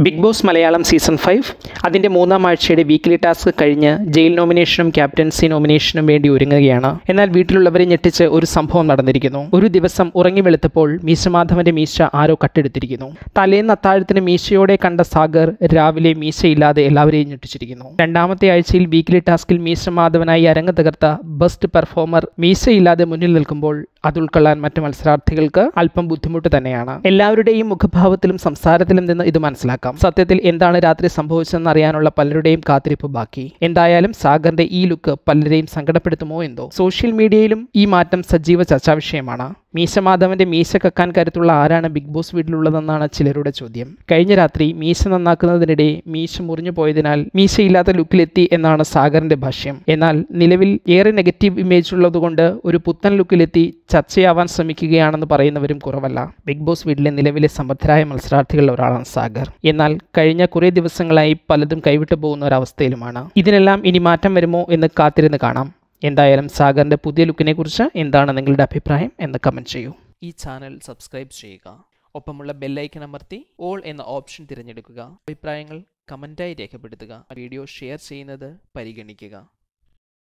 big Boss Malayalam season five അതിൻ്റെ മൂന്നാം ആഴ്ചയുടെ വീക്കിലി ടാസ്ക് കഴിഞ്ഞ് ജയിൽ നോമിനേഷനും ക്യാപ്റ്റൻസി നോമിനേഷനും വേണ്ടി ഒരുങ്ങുകയാണ് എന്നാൽ വീട്ടിലുള്ളവരെ ഞെട്ടിച്ച് ഒരു സംഭവം നടന്നിരിക്കുന്നു ഒരു ദിവസം ഉറങ്ങി വെളുത്തപ്പോൾ മീശമാധവന്റെ മീശ ആരോ കട്ടെടുത്തിരിക്കുന്നു തലേന്ന് അത്താഴത്തിന് മീശയോടെ കണ്ട സാഗർ രാവിലെ മീശയില്ലാതെ എല്ലാവരെയും ഞെട്ടിച്ചിരിക്കുന്നു രണ്ടാമത്തെ ആഴ്ചയിൽ വീക്കിലി ടാസ്കിൽ മീശമാധവനായി അരങ്ങ് തകർത്ത ബെസ്റ്റ് പെർഫോമർ മീശയില്ലാതെ മുന്നിൽ നിൽക്കുമ്പോൾ അത് ഉൾക്കൊള്ളാൻ മറ്റ് മത്സരാർത്ഥികൾക്ക് അല്പം ബുദ്ധിമുട്ട് തന്നെയാണ് എല്ലാവരുടെയും മുഖഭാവത്തിലും സംസാരത്തിലും നിന്ന് ഇത് മനസ്സിലാക്കാം സത്യത്തിൽ എന്താണ് രാത്രി സംഭവിച്ചതെന്ന് അറിയാനുള്ള പലരുടെയും കാത്തിരിപ്പ് ബാക്കി എന്തായാലും സാഗറിന്റെ ഈ ലുക്ക് പലരെയും സങ്കടപ്പെടുത്തുമോ എന്തോ സോഷ്യൽ മീഡിയയിലും ഈ മാറ്റം സജീവ ചർച്ചാ വിഷയമാണ് മീശ മാധവന്റെ മീശ കക്കാൻ കരുത്തുള്ള ആരാണ് ബിഗ് ബോസ് വീട്ടിലുള്ളതെന്നാണ് ചിലരുടെ ചോദ്യം കഴിഞ്ഞ രാത്രി മീശ നന്നാക്കുന്നതിനിടെ മീശ മുറിഞ്ഞു പോയതിനാൽ മീശയില്ലാത്ത ലുക്കിലെത്തി എന്നാണ് സാഗറിന്റെ ഭാഷ്യം എന്നാൽ നിലവിൽ ഏറെ നെഗറ്റീവ് ഇമേജ് ഉള്ളതുകൊണ്ട് ഒരു പുത്തൻ ലുക്കിലെത്തി ചർച്ചയാവാൻ ശ്രമിക്കുകയാണെന്ന് പറയുന്നവരും കുറവല്ല ബിഗ് ബോസ് വീട്ടിലെ നിലവിലെ സമർത്ഥരായ മത്സരാർത്ഥികളിൽ ഒരാളാണ് സാഗർ എന്നാൽ കഴിഞ്ഞ കുറേ ദിവസങ്ങളായി പലതും കൈവിട്ടു പോകുന്ന ഒരവസ്ഥയിലുമാണ് ഇതിനെല്ലാം ഇനി മാറ്റം വരുമോ എന്ന് കാത്തിരുന്ന് കാണാം എന്തായാലും സാഗറിന്റെ പുതിയ ലുക്കിനെ കുറിച്ച് എന്താണ് നിങ്ങളുടെ അഭിപ്രായം എന്ന് കമന്റ് ചെയ്യൂ ഈ ചാനൽ സബ്സ്ക്രൈബ് ചെയ്യുക ഒപ്പമുള്ള ബെല്ലൈക്കൺ അമർത്തി ഓൾ എന്ന ഓപ്ഷൻ തിരഞ്ഞെടുക്കുക അഭിപ്രായങ്ങൾ കമന്റായി രേഖപ്പെടുത്തുക വീഡിയോ ഷെയർ ചെയ്യുന്നത് പരിഗണിക്കുക